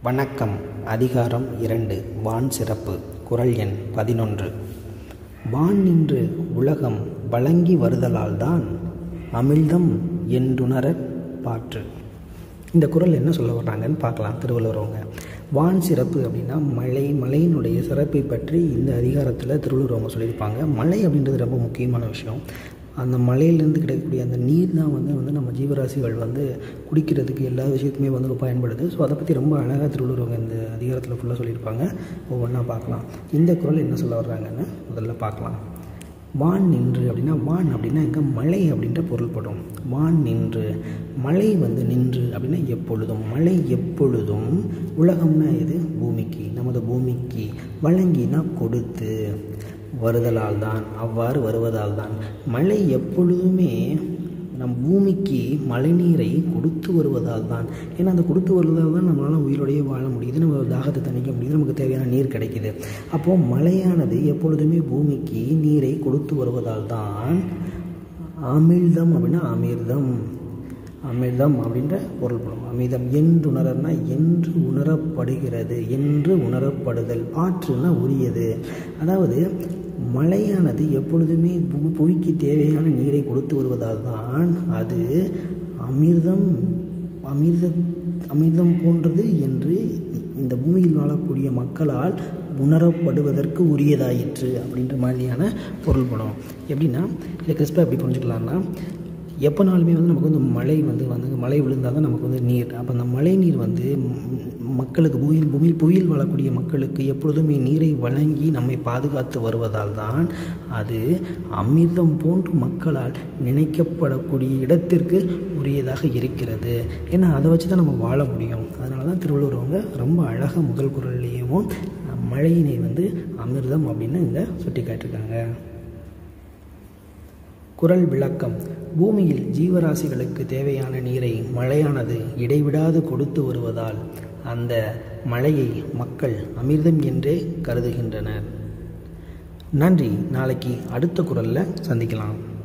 வணக்கம் அதிகாரம் இரண்டு வான் சிறப்பு குரல் எண் பதினொன்று வான் நின்று உலகம் வழங்கி வருதலால்தான் அமிழ்தம் என்றுணரப் பாற்று இந்த குரல் என்ன சொல்ல வர்றாங்கன்னு பார்க்கலாம் திருவள்ளுவர் அவங்க வான் சிறப்பு அப்படின்னா மழை மழையினுடைய சிறப்பை பற்றி இந்த அதிகாரத்தில் திருவள்ளுவர் அவங்க சொல்லியிருப்பாங்க மழை அப்படின்றது ரொம்ப முக்கியமான விஷயம் அந்த மலையிலேருந்து கிடைக்கக்கூடிய அந்த நீர் தான் வந்து வந்து நம்ம ஜீவராசிகள் வந்து குடிக்கிறதுக்கு எல்லா விஷயத்துக்குமே வந்து பயன்படுது ஸோ அதை பற்றி ரொம்ப அழகாக திருவள்ளுவர் அவங்க இந்த அதிகாரத்தில் ஃபுல்லாக சொல்லியிருப்பாங்க ஒவ்வொன்றா பார்க்கலாம் இந்த குரல் என்ன சொல்ல வர்றாங்கன்னு முதல்ல பார்க்கலாம் வான் நின்று அப்படின்னா வான் அப்படின்னா எங்கே மழை அப்படின்ற பொருள்படும் வான் நின்று மழை வந்து நின்று அப்படின்னா எப்பொழுதும் மழை எப்பொழுதும் உலகம்னா இது பூமிக்கு நமது பூமிக்கு வழங்கினா கொடுத்து வருதலால் தான் அவ்வாறு வருவதால் தான் மழை எப்பொழுதுமே நம் பூமிக்கு மழைநீரை கொடுத்து வருவதால் தான் ஏன்னா அந்த கொடுத்து வருவதால் தான் நம்மளால் உயிரோடையே வாழ முடியுது நம்ம தாகத்தை தணிக்க முடியுது நமக்கு தேவையான நீர் கிடைக்குது அப்போது மழையானது எப்பொழுதுமே பூமிக்கு நீரை கொடுத்து வருவதால் தான் அமிழ்தம் அப்படின்னா அமிர்தம் அமிர்தம் அப்படின்ற பொருள்படும் அமிர்தம் என்றுணரன்னா என்று உணரப்படுகிறது என்று உணரப்படுதல் பாற்றுன்னா உரியது அதாவது மழையானது எப்பொழுதுமே புவிக்கு தேவையான நீரை கொடுத்து வருவதால் தான் அது அமிர்தம் அமிர்த அமிர்தம் போன்றது என்று இந்த பூமியில் வாழக்கூடிய மக்களால் உணரப்படுவதற்கு உரியதாயிற்று அப்படின்ற மாதிரியான பொருள்படும் எப்படின்னா இதை கிறிஸ்பாக எப்படி புரிஞ்சுக்கலாம்னா எப்போனாலுமே வந்து நமக்கு வந்து மழை வந்து வந்து மழை விழுந்தால் தான் நமக்கு வந்து நீர் அப்போ அந்த மழை நீர் வந்து மக்களுக்கு பூமியில் பூமியில் புவியில் வாழக்கூடிய மக்களுக்கு எப்பொழுதுமே நீரை வழங்கி நம்மை பாதுகாத்து வருவதால் தான் அது அமிர்தம் போன்று மக்களால் நினைக்கப்படக்கூடிய இடத்திற்கு உரியதாக இருக்கிறது ஏன்னா அதை வச்சு தான் நம்ம வாழ முடியும் அதனால தான் திருவள்ளுவர் அவங்க ரொம்ப அழகாக முதல் குரல்லையும் மழையினை வந்து அமிர்தம் அப்படின்னு இங்கே சுட்டி காட்டியிருக்காங்க குரல் விளக்கம் பூமியில் ஜீவராசிகளுக்கு தேவையான நீரை மழையானது இடைவிடாது கொடுத்து வருவதால் அந்த மழையை மக்கள் அமிர்தம் என்றே கருதுகின்றனர் நன்றி நாளைக்கு அடுத்த குரலில் சந்திக்கலாம்